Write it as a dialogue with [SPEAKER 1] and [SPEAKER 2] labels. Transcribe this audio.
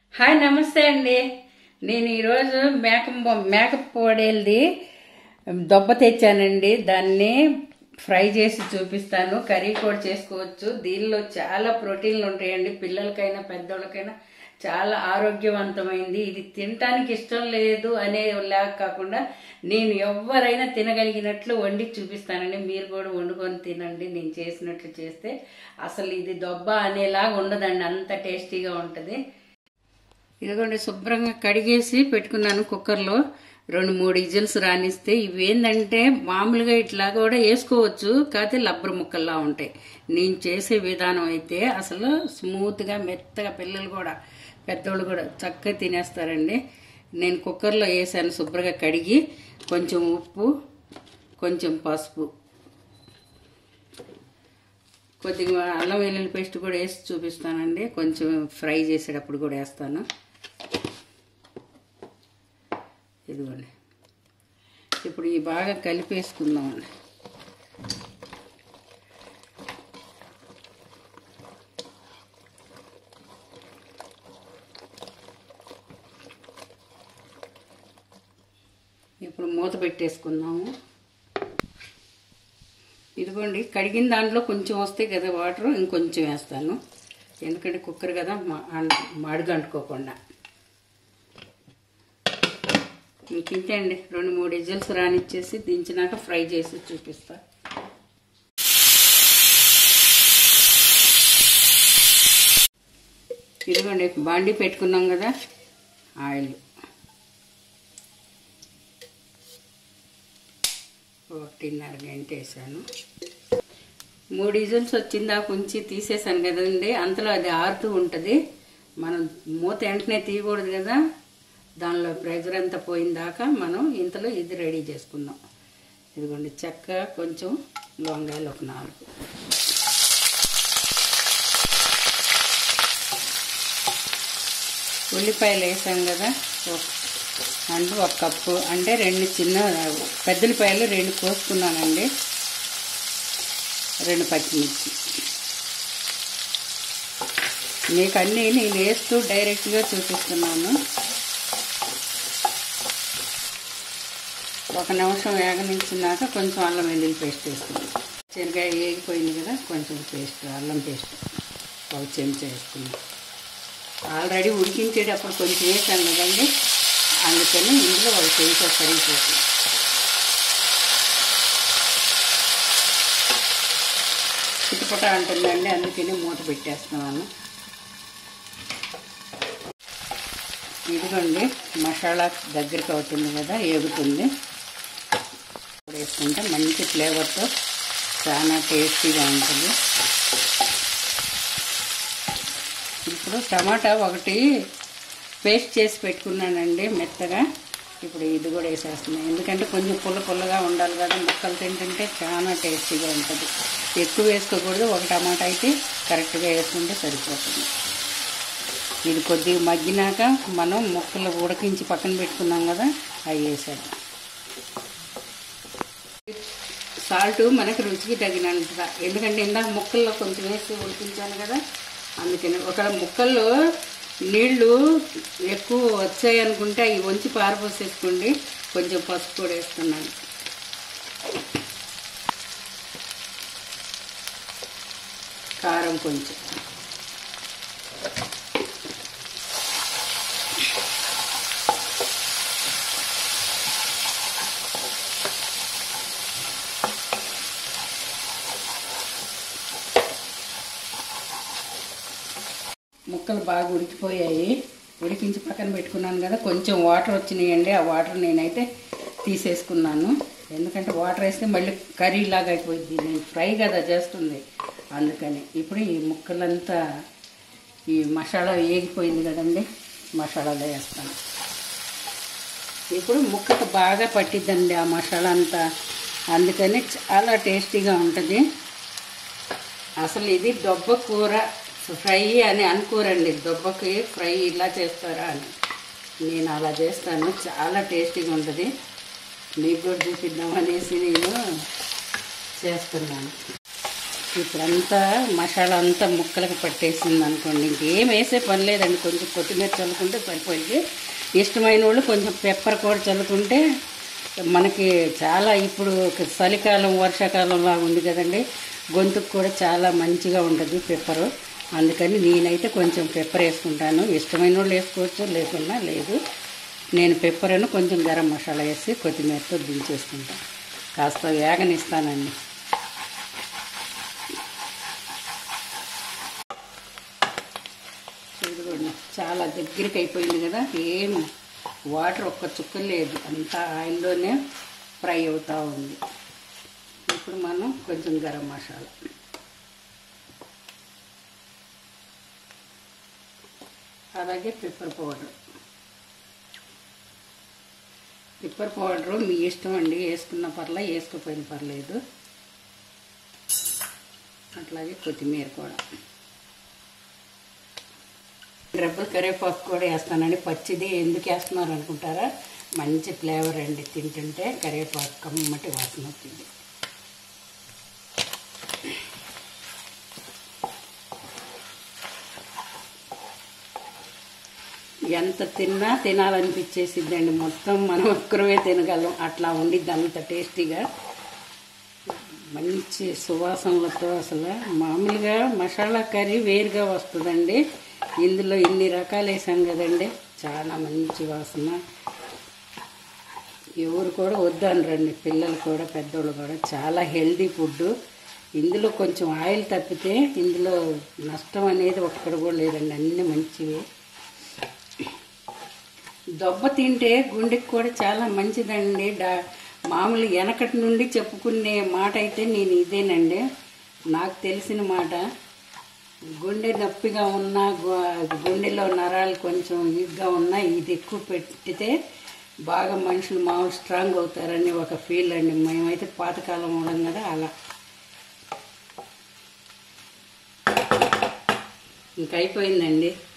[SPEAKER 1] hi నమస్తే అండి నేను ఈరోజు మేక మేకప్ పొడేల్ది దొబ్బ తెచ్చానండి దాన్ని ఫ్రై చేసి చూపిస్తాను కర్రీ కూడా చేసుకోవచ్చు దీనిలో చాలా ప్రోటీన్లు ఉంటాయండి పిల్లలకైనా పెద్దోళ్ళకైనా చాలా ఆరోగ్యవంతమైంది ఇది తినటానికి ఇష్టం లేదు అనే లాగా కాకుండా నేను ఎవరైనా తినగలిగినట్లు వండి చూపిస్తానండి మీరు కూడా వండుకొని తినండి నేను చేసినట్లు చేస్తే అసలు ఇది దొబ్బ అనేలాగా ఉండదండి అంత టేస్టీగా ఉంటుంది ఇదిగోండి శుభ్రంగా కడిగేసి పెట్టుకున్నాను కుక్కర్లో రెండు మూడు ఇజిల్స్ రానిస్తే ఇవి ఏంటంటే మామూలుగా ఇట్లా కూడా వేసుకోవచ్చు కాకపోతే లబ్బర్ ముక్కల్లా ఉంటాయి నేను చేసే విధానం అయితే అసలు స్మూత్గా మెత్తగా పిల్లలు కూడా పెద్దోళ్ళు కూడా చక్కగా తినేస్తారండి నేను కుక్కర్లో వేసాను శుభ్రంగా కడిగి కొంచెం ఉప్పు కొంచెం పసుపు కొద్దిగా అల్లం వెల్లుల్లి పేస్ట్ కూడా వేసి చూపిస్తానండి కొంచెం ఫ్రై చేసేటప్పుడు కూడా వేస్తాను ఇదిగోండి ఇప్పుడు ఈ బాగా కలిపేసుకుందామండి ఇప్పుడు మూత పెట్టేసుకుందాము ఇదిగోండి కడిగిన దాంట్లో కొంచెం వస్తాయి కదా వాటర్ ఇంకొంచెం వేస్తాను ఎందుకంటే కుక్కర్ కదా మాడిగా అంటుకోకుండా ఇంతే అండి రెండు మూడు ఇజల్స్ రానిచ్చేసి దించినాక ఫ్రై చేసి చూపిస్తా ఇదిగోండి బాండి పెట్టుకున్నాం కదా ఆయిల్ ఒకటిన్నర గంట వేసాను మూడు ఇజల్స్ వచ్చిందా ఉంచి తీసేసాను కదండి అంతలో అది ఆరుతూ ఉంటుంది మనం మూత వెంటనే తీయకూడదు కదా దానిలో ప్రెజర్ అంతా పోయిన దాకా మనం ఇంతలో ఇది రెడీ చేసుకుందాం ఇదిగోండి చెక్క కొంచెం లొంగాయలు ఒక నాలుగు ఉల్లిపాయలు వేసాం కదా అంటే ఒక కప్పు అంటే రెండు చిన్న పెద్దలిపాయలు రెండు కోసుకున్నానండి రెండు పచ్చిమిర్చి మీకు అన్నీ నేను వేస్తూ డైరెక్ట్గా చూపిస్తున్నాను ఒక నిమిషం వేగనించినాక కొంచెం అల్లం వెల్లుల్లి పేస్ట్ వేసుకున్నాం శనగకాయ వేగిపోయింది కదా కొంచెం పేస్ట్ అల్లం పేస్ట్ ఒక చెంచా వేసుకున్నాం ఆల్రెడీ ఉడికించేటప్పుడు కొంచెం వేసాను కదండి అందుకని ఇందులో ఒక చెంచా సరిగిపోతుంది చిటపట అంటుందండి అందుకని మూత పెట్టేస్తున్నాను ఇదిగోండి మసాలా దగ్గరికి అవుతుంది కదా ఏగుతుంది వేసుకుంటే మంచి ఫ్లేవర్తో చాలా టేస్టీగా ఉంటుంది ఇప్పుడు టమాటా ఒకటి పేస్ట్ చేసి పెట్టుకున్నానండి మెత్తగా ఇప్పుడు ఇది కూడా వేసేస్తున్నాను ఎందుకంటే కొంచెం పుల్ల పుల్లగా ఉండాలి కదా ముక్కలు తింటుంటే చాలా టేస్టీగా ఉంటుంది ఎక్కువ వేసుకోకూడదు ఒక టమాటా అయితే కరెక్ట్గా వేసుకుంటే సరిపోతుంది ఇది కొద్దిగా మగ్గినాక మనం ముక్కలు ఉడకించి పక్కన పెట్టుకున్నాం కదా అవి వేసాడు సాల్ట్ మనకి రుచికి తగినంత ఎందుకంటే ఇందాక ముక్కల్లో కొంచెం వేసి ఉడికించాను కదా అందుకని ఒక ముక్కల్లో నీళ్లు ఎక్కువ వచ్చాయి అనుకుంటే అవి వంచి పారపోసేసుకోండి కొంచెం పసుపు కూడా వేస్తున్నాను కారం కొంచెం ముక్కలు బాగా ఉడికిపోయాయి ఉడికించి పక్కన పెట్టుకున్నాను కదా కొంచెం వాటర్ వచ్చినాయండి ఆ వాటర్ నేనైతే తీసేసుకున్నాను ఎందుకంటే వాటర్ వేస్తే మళ్ళీ కర్రీ లాగా అయిపోయింది నేను ఫ్రై కదా చేస్తుంది అందుకని ఇప్పుడు ఈ ముక్కలంతా ఈ మసాలా వేగిపోయింది కదండి మసాలాలో వేస్తాను ఇప్పుడు ముక్కకు బాగా పట్టిద్దండి ఆ మసాలా అంతా అందుకని చాలా టేస్టీగా ఉంటుంది అసలు ఇది దొబ్బ కూర ఫ్రై అని అనుకోరండి దొబ్బకి ఫ్రై ఇలా చేస్తారా అని నేను అలా చేస్తాను చాలా టేస్టీగా ఉంటుంది మీకు కూడా చూపిద్దాం అనేసి నేను చేస్తున్నాను ఇప్పుడంతా మసాలా అంతా ముక్కలకు పట్టేసింది అనుకోండి ఇంకేం వేసే పని లేదండి కొంచెం కొత్తిమీర చల్లుకుంటే సరిపోయింది ఇష్టమైన వాళ్ళు కొంచెం పెప్పర్ కూడా చల్లుకుంటే మనకి చాలా ఇప్పుడు ఒక చలికాలం వర్షాకాలం లాగా ఉంది కదండి గొంతుకు కూడా చాలా మంచిగా ఉంటుంది పెప్పరు అందుకని నేనైతే కొంచెం పెప్పర్ వేసుకుంటాను ఇష్టమైన వాళ్ళు వేసుకోవచ్చు లేకున్నా లేదు నేను పెప్పర్ అని కొంచెం గరం మసాలా వేసి కొత్తిమీరతో దించేసుకుంటాను కాస్త వేగనిస్తానండి చూడండి చాలా దగ్గరికి అయిపోయింది కదా ఏం వాటర్ ఒక్క చుక్క లేదు అంతా ఆయిల్లోనే ఫ్రై అవుతూ ఉంది ఇప్పుడు మనం కొంచెం గరం మసాలా అలాగే పెప్పర్ పౌడర్ పెప్పర్ పౌడరు మీ ఇష్టం అండి వేసుకున్న పర్లే వేసుకోపోయిన పర్లేదు అట్లాగే కొత్తిమీర కూడా రెబ్బలు కరివేపాకు కూడా వేస్తానండి పచ్చిది ఎందుకు వేస్తున్నారు అనుకుంటారా మంచి ఫ్లేవర్ అండి తింటుంటే కరివేపాకు కమ్మటి వాసన వచ్చింది ఎంత తిన్నా తినాలనిపించేసిద్దండి మొత్తం మనం ఒక్కరమే తినగలం అట్లా ఉండిద్ది అంత టేస్టీగా మంచి సువాసనలతో అసలు మామూలుగా మసాలా కర్రీ వేరుగా వస్తుందండి ఇందులో ఇన్ని రకాలు వేసాం కదండి చాలా మంచి వాసన ఎవరు కూడా వద్దనరండి పిల్లలు కూడా పెద్దోళ్ళు కూడా చాలా హెల్దీ ఫుడ్ ఇందులో కొంచెం ఆయిల్ తప్పితే ఇందులో నష్టం అనేది ఒక్కడ కూడా లేదండి అన్నీ మంచివి దొబ్బ తింటే గుండెకి కూడా చాలా మంచిదండి డా మామూలు వెనకటి నుండి చెప్పుకునే మాట అయితే నేను ఇదేనండి నాకు తెలిసిన మాట గుండె నొప్పిగా ఉన్నా గు- గుండెలో నరాలు కొంచెం వీక్గా ఉన్నా ఇది ఎక్కువ పెట్టితే బాగా మనుషులు మామూలు స్ట్రాంగ్ అవుతారని ఒక ఫీల్ అండి మేమైతే పాతకాలం ఉండడం కదా అలా ఇంక అయిపోయిందండి